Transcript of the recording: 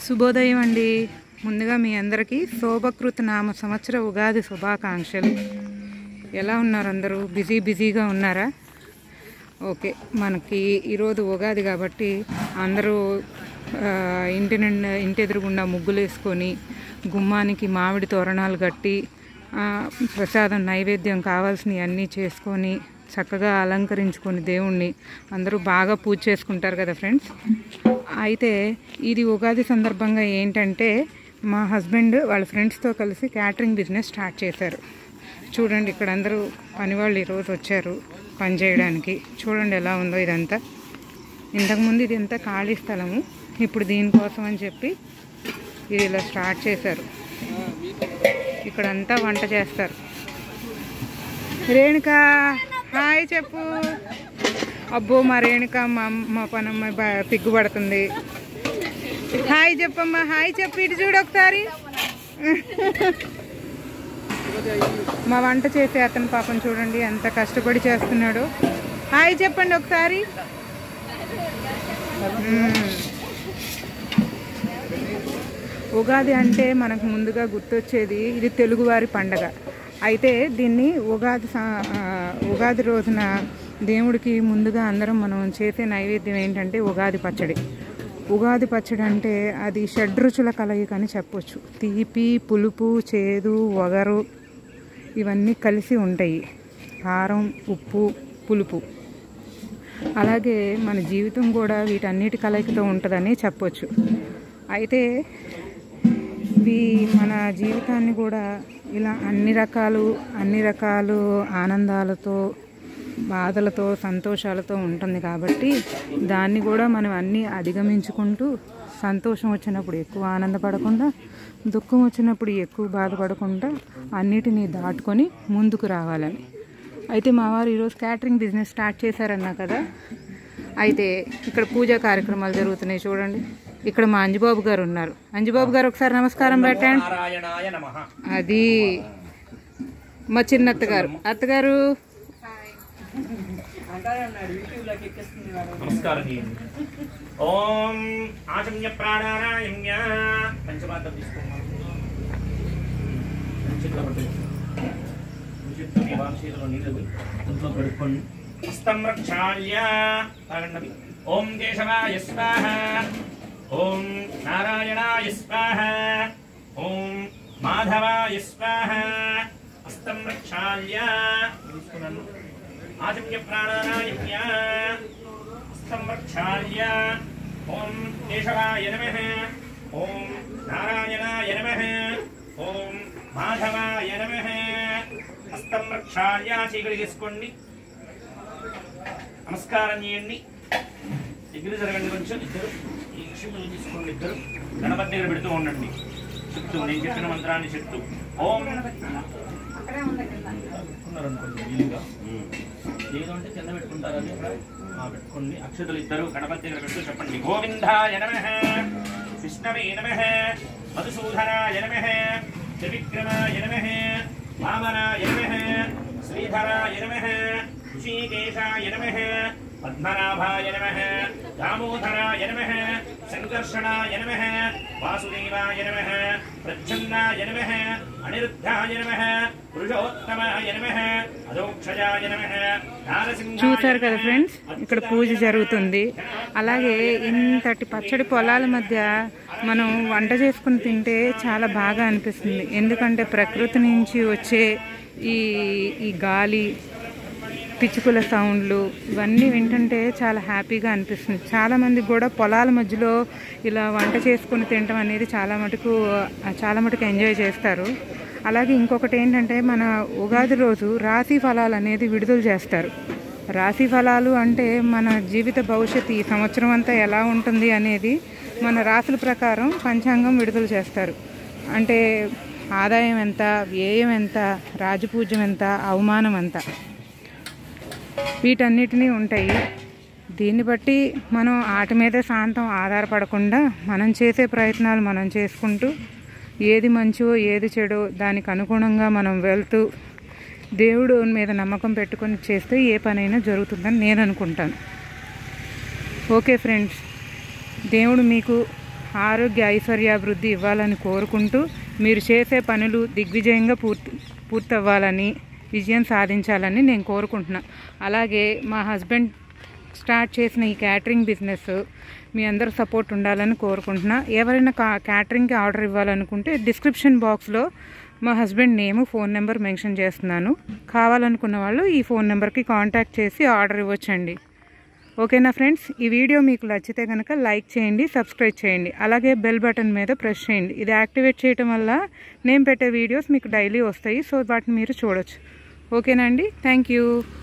శుభోదయం అండి ముందుగా మీ అందరికీ శోభకృత నామ సంవత్సర ఉగాది శుభాకాంక్షలు ఎలా ఉన్నారు అందరూ బిజీ బిజీగా ఉన్నారా ఓకే మనకి ఈరోజు ఉగాది కాబట్టి అందరూ ఆ, ఇంటి నిండా ఇంటి ఎదురుగుండా ముగ్గులు వేసుకొని గుమ్మానికి మామిడి తోరణాలు కట్టి ఆ, ప్రసాదం నైవేద్యం కావాల్సినవి అన్నీ చేసుకొని చక్కగా అలంకరించుకొని దేవుణ్ణి అందరూ బాగా పూజ చేసుకుంటారు కదా ఫ్రెండ్స్ అయితే ఇది ఉగాది సందర్భంగా ఏంటంటే మా హస్బెండ్ వాళ్ళ ఫ్రెండ్స్తో కలిసి క్యాటరింగ్ బిజినెస్ స్టార్ట్ చేశారు చూడండి ఇక్కడ అందరూ పనివాళ్ళు ఈరోజు వచ్చారు పని చేయడానికి చూడండి ఎలా ఉందో ఇదంతా ఇంతకుముందు ఇది ఎంత ఖాళీ స్థలము ఇప్పుడు దీనికోసం అని చెప్పి ఇది ఇలా స్టార్ట్ చేశారు ఇక్కడంతా వంట చేస్తారు రేణుక హాయ్ చెప్పు అబ్బో మా రేణుక మా మా పనమ్మ బా- పిగ్గుపడుతుంది హాయ్ చెప్పమ్మా హాయ్ చెప్పు ఇటు చూడు ఒకసారి మా వంట చేసే అతను పాపం చూడండి ఎంత కష్టపడి చేస్తున్నాడు హాయ్ చెప్పండి ఒకసారి మ్మ్. ఉగాది అంటే మనకు ముందుగా గుర్తొచ్చేది ఇది తెలుగువారి పండగ అయితే దీన్ని ఉగాది సా- ఆ, ఉగాది రోజున దేవుడికి ముందుగా అందరం మనం చేసే నైవేద్యం ఏంటంటే ఉగాది పచ్చడి ఉగాది పచ్చడి అంటే అది షడ్రుచుల కలయిక అని చెప్పొచ్చు తీపి పులుపు చేదు వగరు ఇవన్నీ కలిసి ఉంటాయి కారం ఉప్పు పులుపు అలాగే మన జీవితం కూడా వీటన్నిటి కలయికతో ఉంటుందని చెప్పొచ్చు అయితే ఇవి మన జీవితాన్ని కూడా ఇలా అన్ని రకాలు అన్ని రకాలు ఆనందాలతో బాధలతో సంతోషాలతో ఉంటుంది కాబట్టి దాన్ని కూడా మనం అన్నీ అధిగమించుకుంటూ సంతోషం వచ్చినప్పుడు ఎక్కువ ఆనందపడకుండా దుఃఖం వచ్చినప్పుడు ఎక్కువ బాధపడకుండా అన్నిటినీ దాటుకొని ముందుకు రావాలని అయితే మా వారు ఈరోజు క్యాటరింగ్ బిజినెస్ స్టార్ట్ చేశారన్నా కదా అయితే ఇక్కడ పూజా కార్యక్రమాలు జరుగుతున్నాయి చూడండి ఇక్కడ మా అంజుబాబు గారు ఉన్నారు అంజుబాబు గారు ఒకసారి నమస్కారం పెట్టండి నారాయణాయ నమ అది మా చిన్న అత్తగారు అత్తగారు నమస్కారం చేయండి ఓం ఆచమ్య ప్రాణానాయమ్య పంచపాత్రం తీసుకోమా చేతిలో పట్టు. చేతిలో మీ వారి చేతిలో నీళ్ళు ఇంట్లో కడుక్కోండి హస్తం రక్షాళ్య తాగండి అవి. ఓం కేశవాయ స్వాహ ఓం నారాయణాయ స్వాహ ఓం మాధవాయ స్వాహ హస్తం రక్షాళ్య తీసుకున్నాను ఆచమ్య ప్రాణానాయమ్య సంరక్షాయ ఓం కేశవాయ నమః ఓం నారాయణాయ నమః ఓం మాధవాయ నమః హస్తం రక్షాయ చీకటి తీసుకోండి నమస్కారం చేయండి దగ్గర జరగండి కొంచెం ఇద్దరు ఈ క్షిములు తీసుకోండి ఇద్దరు గణపతి దగ్గర పెడుతూ ఉండండి చెప్తూ నేను చెప్పిన మంత్రాన్ని చెప్తూ ఓం పెట్టుకున్నారనుకోండి వీలుగా ఏదో అంటే కింద పెట్టుకుంటారు అది ఇక్కడ ఆ, పెట్టుకోండి అక్షతలు ఇద్దరు గణపతి దగ్గర పెడుతూ చెప్పండి గోవిందాయ నమ విష్ణవే నమ మధుసూదనాయ నమ త్రివిక్రమాయ నమ వామనాయ నమ శ్రీధరాయ నమ ఋషికేశాయ నమ పద్మనాభాయ నమ దామోదరాయ నమ సంకర్షణాయ నమ వాసుదేవాయ నమ ప్రచ్ఛన్నాయ నమ అనిరుద్ధాయ నమ పురుషోత్తమాయ నమ అదోక్షజాయ నమ చూశారు కదా ఫ్రెండ్స్ ఇక్కడ పూజ జరుగుతుంది అలాగే ఇంతటి పచ్చడి పొలాల మధ్య మనం వంట చేసుకుని తింటే చాలా బాగా అనిపిస్తుంది ఎందుకంటే ప్రకృతి నుంచి వచ్చే ఈ ఈ గాలి పిచ్చుకల సౌండ్లు ఇవన్నీ వింటుంటే చాలా హ్యాపీగా అనిపిస్తుంది చాలా మందికి కూడా పొలాల మధ్యలో ఇలా వంట చేసుకుని తినటం అనేది చాలా మటుకు చాలా మటుకు ఎంజాయ్ చేస్తారు అలాగే ఇంకొకటి ఏంటంటే మన ఉగాది రోజు రాశి ఫలాలు అనేది విడుదల చేస్తారు రాశి ఫలాలు అంటే మన జీవిత భవిష్యత్తు ఈ సంవత్సరం అంతా ఎలా ఉంటుంది అనేది మన రాశుల ప్రకారం పంచాంగం విడుదల చేస్తారు అంటే ఆదాయం ఎంత వ్యయం ఎంత రాజపూజ్యం ఎంత అవమానం ఎంత వీటన్నిటినీ ఉంటాయి దీన్ని బట్టి మనం వాటి మీదే శాంతం ఆధారపడకుండా మనం చేసే ప్రయత్నాలు మనం చేసుకుంటూ ఏది మంచో ఏది చెడో దానికి అనుగుణంగా మనం వెళ్తూ దేవుడు మీద నమ్మకం పెట్టుకొని చేస్తే ఏ పనైనా జరుగుతుందని నేను అనుకుంటాను ఓకే ఫ్రెండ్స్ దేవుడు మీకు ఆరోగ్య ఐశ్వర్యాభివృద్ధి ఇవ్వాలని కోరుకుంటూ మీరు చేసే పనులు దిగ్విజయంగా పూర్తి పూర్తవ్వాలని విజయం సాధించాలని నేను కోరుకుంటున్నా అలాగే మా హస్బెండ్ స్టార్ట్ చేసిన ఈ క్యాటరింగ్ బిజినెస్ మీ అందరూ సపోర్ట్ ఉండాలని కోరుకుంటున్నా ఎవరైనా కా క్యాటరింగ్కి ఆర్డర్ ఇవ్వాలనుకుంటే డిస్క్రిప్షన్ బాక్స్లో మా husband name phone number mention చేస్తున్నాను కావాలనుకున్న వాళ్ళు ఈ ఫోన్ నెంబర్కి కాంటాక్ట్ చేసి ఆర్డర్ ఇవ్వచ్చండి ఓకేనా ఫ్రెండ్స్ ఈ వీడియో మీకు నచ్చితే కనుక లైక్ చేయండి సబ్స్క్రైబ్ చేయండి అలాగే బెల్ బటన్ మీద ప్రెస్ చేయండి ఇది యాక్టివేట్ చేయడం వల్ల నేను పెట్టే వీడియోస్ మీకు డైలీ వస్తాయి సో వాటిని మీరు చూడొచ్చు ఓకేనా అండి థ్యాంక్ యూ